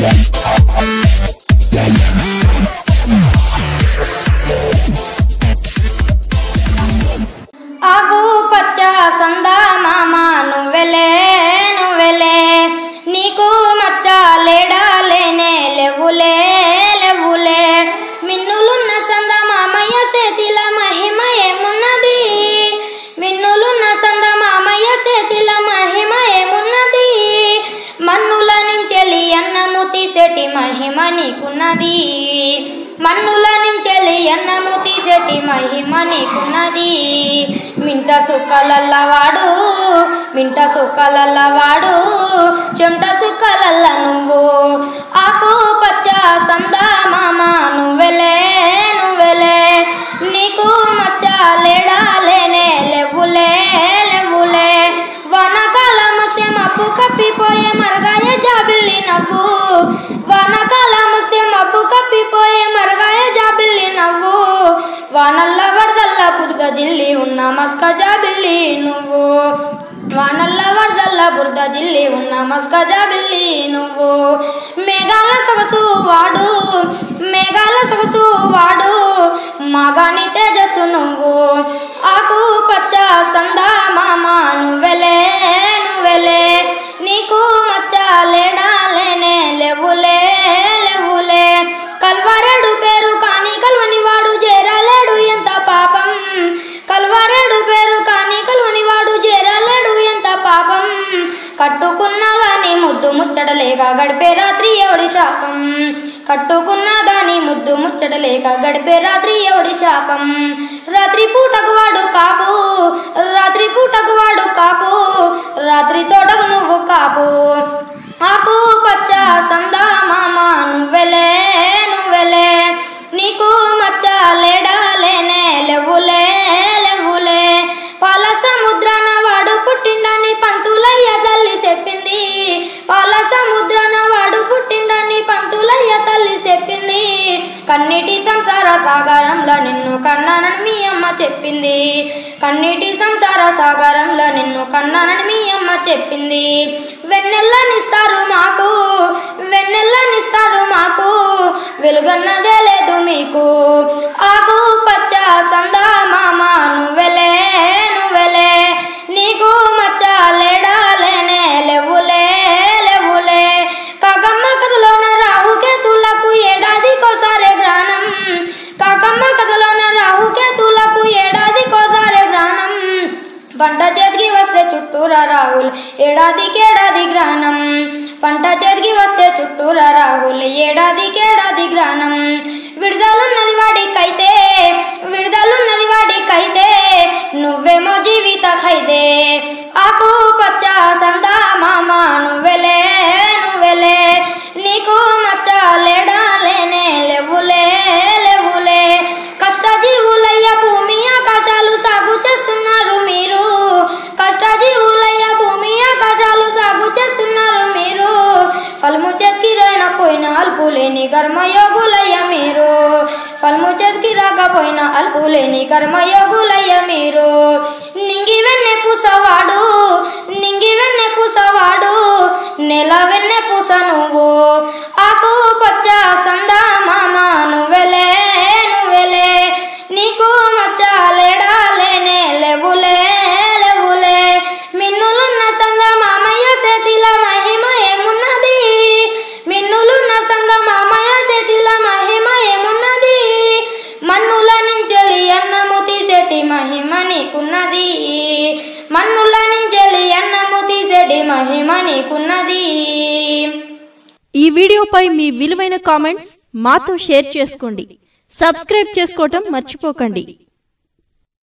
ఆకు పచ్చ సందా మామ నువ్వెలే నువ్వెలే నీకు మచ్చ లేడా లేనే లేవులే లేవులే మిన్నులున్న సంద మామయ్య చేతిల మహిమ ఏమున్నది మిన్నులున్న సంద మామయ్య చేతిల మహిమ ఏమున్నది మన్నుల నుంచెలి అన్నము తీసేటి మహిమ నీకున్నది మన్నుల నుంచెలి అన్నము తీసేటి మహిమ నీకున్నది మింట సుక్కలల్ల వాడు మింట సుక్కలల్ల వాడు చెమట సుక్కలల్ల నువ్వు ఆకు పచ్చ సందా మామ నువ్వెలే నువ్వెలే నీకు మచ్చ లేడా లేనే లేవులే లేవులే వానకాలం వస్తే మబ్బు కప్పిపోయే మరగాయ జాబిల్లి నవ్వు వానకాలం వస్తే మబ్బు కప్పిపోయే మరగాయ జాబిల్లి నవ్వు వానల్ల వరదల్ల బురద జిల్లి ఉన్న మస్క జాబిల్లి నువ్వు వానల్ల వరదల్ల బురద జిల్లి ఉన్న మస్క జాబిల్లి నువ్వు మేఘాల సొగసు వాడు మేఘాల సొగసు వాడు మగాని తేజస్సు నువ్వు ఆకు పచ్చ సందా మామ నువ్వెలే నువ్వెలే నీకు మచ్చ లేడా లేనే లేవులే లేవులే కల్వారెడు పేరు కానీ కల్వని వాడు చేరలేడు ఎంత పాపం కల్వారెడు పేరు కానీ కల్వని వాడు చేరలేడు ఎంత పాపం కట్టుకున్న దాని ముద్దు ముచ్చటలేక గడిపే రాత్రి ఎవడి శాపం కట్టుకున్న దాని ముద్దు ముచ్చటలేక గడిపే రాత్రి ఎవడి శాపం రాత్రి పూటకు వాడు కాపు రాత్రి పూటకు వాడు కాపు రాత్రి తోటకు నువ్వు కాపు ఆకు పచ్చ సందా మామ నువ్వెలే నువ్వెలే నీకు మచ్చ లేడా లేనే లేవులే లేవులే పాల సముద్రాన వాడు పుట్టిండని పంతులయ్య తల్లి చెప్పింది పాల సముద్రాన వాడు పుట్టిండని పంతులయ్య తల్లి చెప్పింది కన్నీటి సంసార సాగరంలో నిన్ను కన్నానని మీ అమ్మ చెప్పింది కన్నీటి సంసార సాగరంలో నిన్ను కన్నానని మీ అమ్మ చెప్పింది వెన్నెల్లనిస్తారు మాకు వెన్నెల్లనిస్తారు మాకు వెలుగన్నదే లేదు మీకు ఆకు పచ్చ సందా మామ నువ్వెలే నువ్వెలే నీకు మచ్చ లేడా లేనే లేవులే లేవులే కాకమ్మ కథలోన రాహుకేతులకు ఏడాదికోసారే గ్రహణం కాకమ్మ కథలోన రాహుకేతులకు ఏడాదికోసారే గ్రహణం పంట చేతికి వస్తే చుట్టూరా రాహుల్ ఏడాదికి ఏడాది గ్రహణం పంట చేతికి వస్తే చుట్టూరా రాహుల్ ఏడాదికి ఏడాది గ్రహణం విడుదలున్నది వాడికైతే విడుదలున్నది వాడికైతే నువ్వేమో జీవిత ఖైదే ఆకు పచ్చ సందా మామ నువ్వెలే నువ్వెలే నీకు మచ్చ లేడా లేనే లేవులే లేవులే కష్టజీవులయ్య భూమి ఆకాశాలు సాగు చేస్తున్నారు మీరు కష్టజీవులయ్య భూమి ఆకాశాలు సాగు చేస్తున్నారు మీరు ఫలము చేతికి రాకపోయిన అల్పులేని కర్మయోగులయ్య మీరు ఫలము చేతికి రాకపోయిన అల్పులేని కర్మయోగులయ్య మీరు నింగి వెన్నె పూసవాడు నింగి వెన్నె పూసవాడు నెల వెన్నె పూస నువ్వు ఆకు పచ్చ సందా మామ నువ్వెలే నువ్వెలే నీకు మచ్చ లేడా లేనే లేవులే లేవులే మిన్నులున్న సంద మామయ్య చేతిల మహిమ ఏమున్నది మిన్నులున్న సంద మామయ్య చేతిల మహిమ ఏమున్నది మన్నుల నుంచెలి అన్నము తీసేటి మహిమ నీకున్నది మన్నుల నుంచెలి అన్నము తీసేటి మహిమ నీకున్నది ఈ వీడియోపై మీ విలువైన కామెంట్స్ మాతో షేర్ చేసుకోండి సబ్స్క్రైబ్ చేసుకోవటం మర్చిపోకండి